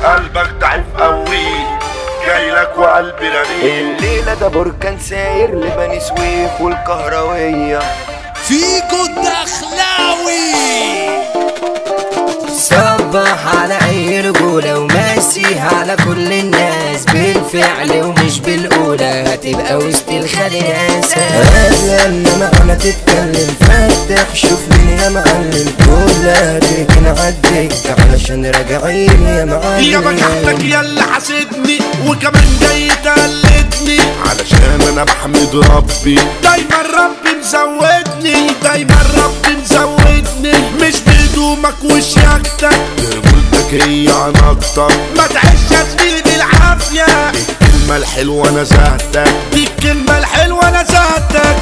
قلبك ضعيف قوي جايلك وقلبي رنين الليلة ده بركان ساير لبني سويف والكهروية فيكو الدخلاوي صبح على اي رجولة وماسي على كل الناس بالفعل ومش بالقولة هتبقى وسط الخلياسة هلا انما انا تتكلم فتح شوف مين يا معلم كلها تركن عدك علشان راجعين يا يا بجحتك معلم يا اللي حاسدني وكمان جاي تقلدني علشان انا بحمد ربي دايما ربي مزودني دايما ربي مزودني مش بهدومك وشياكتك رجولتك هي عناقتك ما تعيش يا زميلي بالعافية الكلمة الحلوة نزهتك دي الكلمة الحلوة نزهتك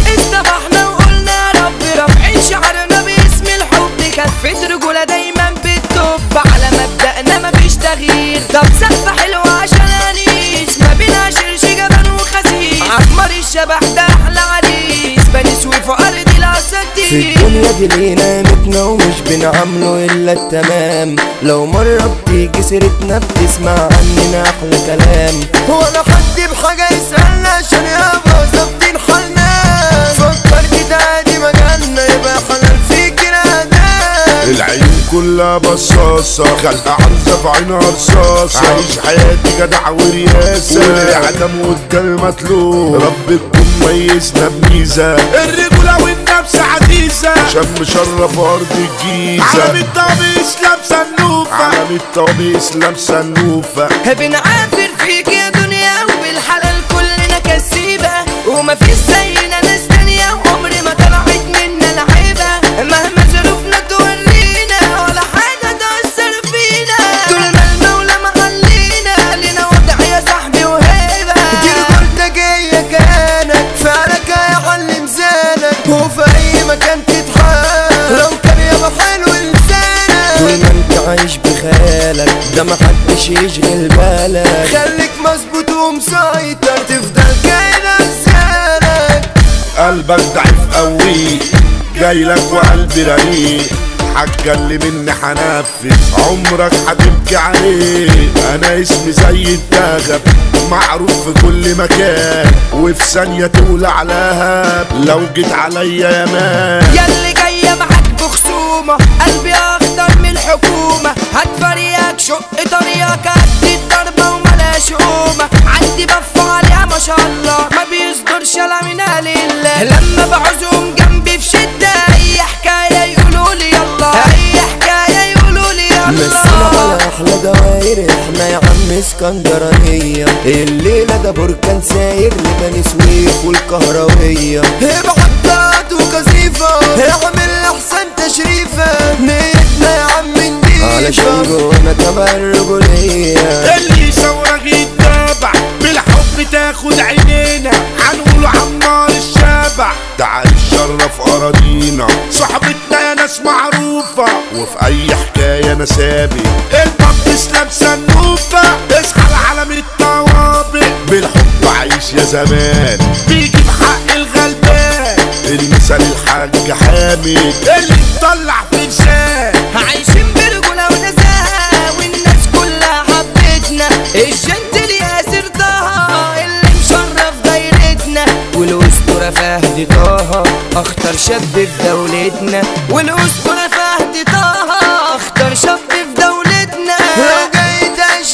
استبحنا وقلنا يا رب رافعين شعرنا باسم الحب كفة رجولة دايما بتطب على مبدأنا مفيش تغيير طب سقفة حلوة عشان انيس ما بينا شرش جبل وخسيس عمر الشبح ده احلى عريس بني سويف وارض في الاساتير الدنيا دي لينا متنا ومش بنعمله الا التمام لو مرة بتيجي سيرتنا بتسمع عننا احلى كلام هو انا حد بحاجة يسألنا عشان يابا ظابطين حالنا فكرت ده عادي مجالنا يبقى حلال فيك نادام العين كلها بصاصة خلق عرزة في عينها رصاصة عايش حياتي جدع ورياسة والعدم والدم مطلوب رب تكون ميزنا بميزة الرجولة والنفس عزيزة شم شرف أرض الجيزة عالم الطبيس لابسة النوفة عالم الطبيس لابسة النوفة بنعافر فيك يا دنيا وبالحلال كلنا كسيبة ومفيش زينا ناس تانية وعمر ما طلعت منا لعيبة مهما ظروفنا تورينا ولا حاجة تأثر فينا طول ما المولى محلينا لنا وضع يا صاحبي وهيبة دي رجولتك هي كانك فعلك هيعلم زانك وفي اي مكان تتحال لو كان يابا حلو لسانك طول ما انت عايش بخيالك ده محدش يشغل بالك خليك مظبوط ومسيطر تفضل كائن لسانك قلبك ضعيف قوي جايلك وقلبي رقيق حاجة اللي مني حنفذ عمرك هتبكي عليه انا اسمي زي الدغب معروف في كل مكان وفي ثانية تولع لهب لو جيت عليا يا مان ياللي جاية معاك بخصومة قلبي أخضر من الحكومة هات فريقك شق طريقك قد الضربة وملاش قومة عندي بف عليها ما شاء الله ما بيصدرش لا من لله لما بعزهم جنبي في شدة أي حكاية يقولوا لي يلا أي حكاية يقولوا لي مسنا يلا على احلى دواير احنا يا عم اسكندرانية الليلة ده بركان ساير لبني سويف والكهروية ابعد وكثيفة اعمل احسن تشريفة نيتنا يا عم نضيفة علشان جوانا تبع الرجولية اللي يصورك يتابع بالحب تاخد عينينا هنقوله عمار الشابع تعال شرف اراضينا صحبتنا يا ناس معروفة وفي اي حكاية انا سابق البطس لابسة النوفة اصحى العالم الطوابق بالحب عايش يا زمان بيجي بحق الغلبان المثال الحاج حامد اللي مطلع في لسان عايشين برجولة ونزاهة والناس كلها حبتنا الجنتل ياسر طه اللي مشرف دايرتنا والأسطورة فهد طه أخطر شاب في دولتنا والأسطورة فهد طه أخطر شاب في دولتنا لو جاي تعيش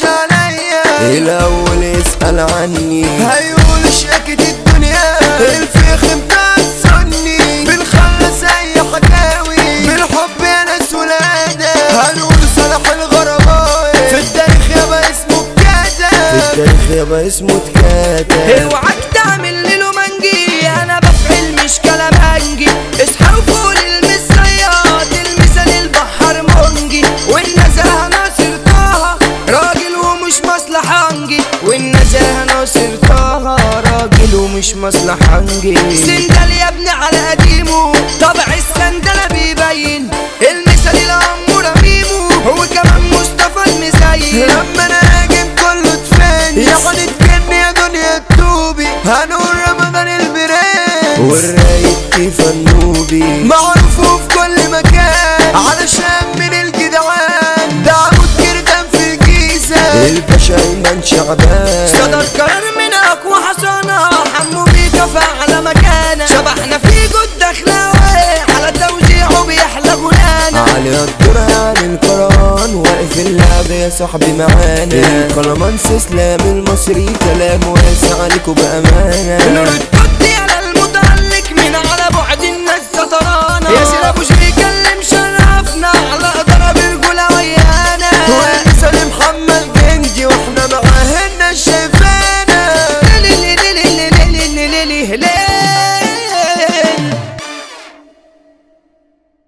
عليا الاول اسأل عني هيقول شاكت الدنيا الفيخ بتاع السني بنخلص اي حكاوي بالحب يا ناس ولادة هنقول صلاح الغرباوي في التاريخ يابا اسمه اتكاتب في التاريخ يابا اسمه اتكاتب اوعك تعمل له منجي انا بفعل مش كلام هنجي اصحى وفوق المصريات المثال البحر منجي والنزاهة ناصر طه راجل ومش مصلحنجي والنزاهة ناصر طه راجل ومش مصلحنجي سندل يا ابني على قديمه طبع السندلة بيبين المثال الأمورة ميمو هو كمان مصطفى المزين لما انا هاجم كله تفاني يعني تكني يا دنيا التوبي هنقول رمضان البرنس والرايق كيف النوبي معروف في كل مكان علشان من الجدعان ده عمود كردان في الجيزة شعبان صدر قرار من اقوى حصانة حمو بيكا فعلى مكانه شبحنا في جود دخلاوي على توزيعه بيحلى غنانا علي الدور عن القرآن واقف اللعب يا صاحبي معانا القلمانس اسلام المصري كلام واسع عليكوا نور بأمانة القط على المتعلق من على بعد الناس سطرانة يا سيد ابو